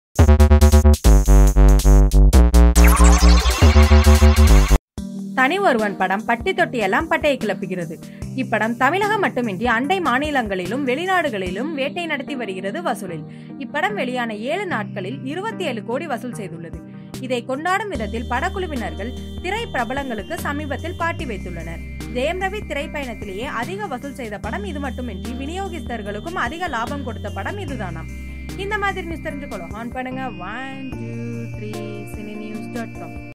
தனி ஒருவன் படம் பட்டி தொட்டி எல்லாம் பட்டையை கிளப்புகிறது இப்படம் தமிழகம் மட்டுமின்றி அண்டை மாநிலங்களிலும் வெளிநாடுகளிலும் வேட்டை நடத்தி வருகிறது வசூலில் இப்படம் வெளியான ஏழு நாட்களில் இருபத்தி ஏழு கோடி வசூல் செய்துள்ளது இதை கொண்டாடும் விதத்தில் படக்குழுவினர்கள் திரை பிரபலங்களுக்கு சமீபத்தில் பாட்டி வைத்துள்ளனர் ஜெயம் ரவி திரைப்பயணத்திலேயே அதிக வசூல் செய்த படம் இது மட்டுமின்றி விநியோகஸ்தர்களுக்கும் அதிக லாபம் கொடுத்த படம் இதுதானாம் இந்த மாதிரி நியூஸ் தெரிஞ்சுக்கொள்ளும் ஆன் பண்ணுங்க one two three cine news dot com